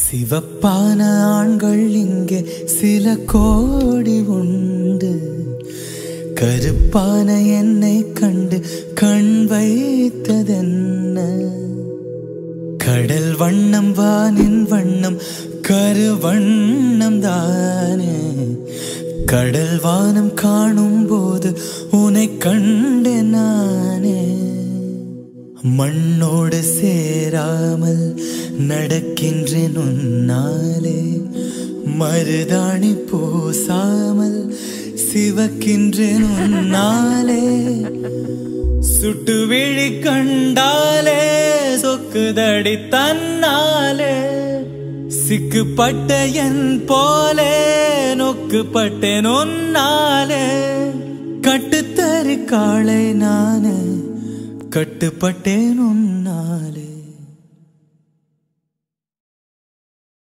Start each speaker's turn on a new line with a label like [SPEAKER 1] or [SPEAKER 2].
[SPEAKER 1] சிவப்பான ஆண்கள் இங்கே சில கோடி உண்டு கருப்பான என்னை கண்டு கண் வைத்ததென்ன கடல் வண்ணம் வானின் வண்ணம் கருவண்ணம் தானே கடல் வானம் காணும் போது உன்னை கண்டேன் நானே மண்ணோடு சேராமல் நடக்கின்றேன் உன்னாலே மருதாணி பூசாமல் சிவக்கின்றேன் உன்னாலே சுட்டு விழி கண்டாலே சொக்குதடி தன்னாலே சிக்குப்பட்ட என் போலே நொக்குப்பட்டேன் ஒன்னாலே கட்டுத்தறி காளை நானே கட்டுப்பட்டேன் உன்னாலே